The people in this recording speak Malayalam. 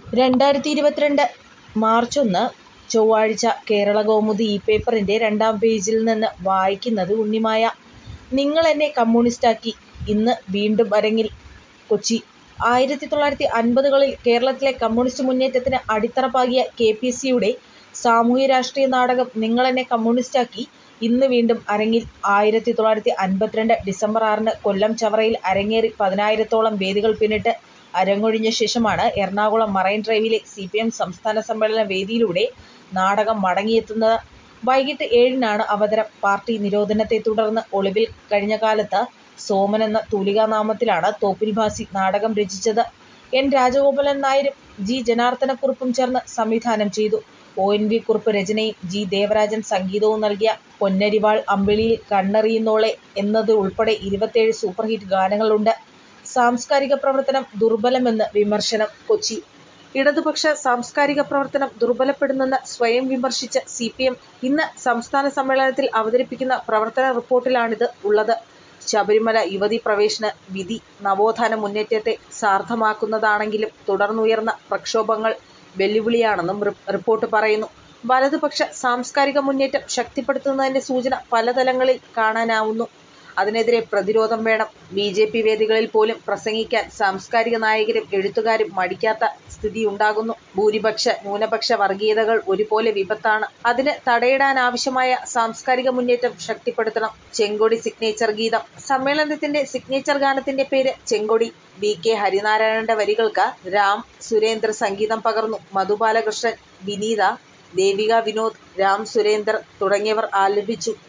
രണ്ടായിരത്തി ഇരുപത്തിരണ്ട് മാർച്ച് ഒന്ന് ചൊവ്വാഴ്ച കേരളകൗമുദി ഈ പേപ്പറിൻ്റെ രണ്ടാം പേജിൽ നിന്ന് വായിക്കുന്നത് ഉണ്ണിമായ. നിങ്ങളെന്നെ കമ്മ്യൂണിസ്റ്റാക്കി, ഇന്ന് വീണ്ടും അരങ്ങിൽ കൊച്ചി ആയിരത്തി തൊള്ളായിരത്തി അൻപതുകളിൽ കേരളത്തിലെ കമ്മ്യൂണിസ്റ്റ് മുന്നേറ്റത്തിന് അടിത്തറ പാകിയ കെ പി സി യുടെ സാമൂഹ്യ-രാഷ്ട്രീയ നാടകം നിങ്ങളെന്നെ കമ്മ്യൂണിസ്റ്റാക്കി ഇന്ന് വീണ്ടും അരങ്ങിൽ. ആയിരത്തി തൊള്ളായിരത്തി അൻപത്തിരണ്ട് ഡിസംബർ ആറിന് കൊല്ലം ചവറയിൽ അരങ്ങേറി പതിനായിരത്തോളം വേദികൾ പിന്നിട്ട് അരങ്ങൊഴിഞ്ഞ ശേഷമാണ് എറണാകുളം മറൈൻ ഡ്രൈവിലെ സി പി എം സംസ്ഥാന സമ്മേളന വേദിയിലൂടെ നാടകം മടങ്ങിയെത്തുന്നത്. വൈകിട്ട് ഏഴിനാണ് അവതരണം. പാർട്ടി നിരോധനത്തെ തുടർന്ന് ഒളിവിൽ കഴിഞ്ഞകാലത്ത് സോമൻ എന്ന തൂലികാനാമത്തിലാണ് തോപ്പിൽ ഭാസി നാടകം രചിച്ചത്. എൻ രാജഗോപാലൻ നായരും ജി ജനാർദ്ദനക്കുറുപ്പും ചേർന്ന് സംവിധാനം ചെയ്തു. ഒ. എൻ. വി. കുറുപ്പ് രചനയും ജി. ദേവരാജൻ സംഗീതവും നൽകിയ പൊന്നരിവാൾ അമ്പിളിയിൽ കണ്ണെറിയുന്നോളെ എന്നതുൾപ്പെടെ ഇരുപത്തേഴ് സൂപ്പർഹിറ്റ് ഗാനങ്ങളുണ്ട്. സാംസ്കാരിക പ്രവർത്തനം ദുർബലമെന്ന് വിമർശനം കൊച്ചി ഇടതുപക്ഷ സാംസ്കാരിക പ്രവർത്തനം ദുർബലപ്പെടുന്നെന്ന് സ്വയം വിമർശിച്ച് സി പി എം ഇന്ന് സംസ്ഥാന സമ്മേളനത്തിൽ അവതരിപ്പിക്കുന്ന പ്രവർത്തന റിപ്പോർട്ടിലാണിത് ഉള്ളത്. ശബരിമല യുവതീ പ്രവേശന വിധി നവോത്ഥാന മുന്നേറ്റത്തെ സാർത്ഥകമാക്കുന്നതാണെങ്കിലും തുടർന്നുയർന്ന പ്രക്ഷോഭങ്ങൾ വെല്ലുവിളിയാണെന്നും റിപ്പോർട്ട് പറയുന്നു. വലതുപക്ഷ സാംസ്കാരിക മുന്നേറ്റം ശക്തിപ്പെടുന്നതിന്റെ സൂചന പല തലങ്ങളിൽ കാണാനാവുന്നു. അതിനെതിരെ പ്രതിരോധം വേണം. ബി ജെ പി വേദികളിൽ പോലും പ്രസംഗിക്കാൻ സാംസ്കാരിക നായകരും എഴുത്തുകാരും മടിക്കാത്ത സ്ഥിതിയുണ്ടാകുന്നു. ഭൂരിപക്ഷ ന്യൂനപക്ഷ വർഗീയതകൾ ഒരുപോലെ വിപത്താണ്. അതിന് തടയിടാനാവശ്യമായ സാംസ്കാരിക മുന്നേറ്റം ശക്തിപ്പെടുത്തണം. ചെങ്കൊടി സിഗ്നേച്ചർ ഗീതം സമ്മേളനത്തിന്റെ സിഗ്നേച്ചർ ഗാനത്തിന്റെ പേര് ചെങ്കൊടി. വി. കെ. ഹരിനാരായണന്റെ വരികൾക്ക് രാം സുരേന്ദർ സംഗീതം പകർന്നു. മധു ബാലകൃഷ്ണൻ, വിനീത, ദേവിക വിനോദ്, രാം സുരേന്ദർ തുടങ്ങിയവർ ആലപിച്ചു.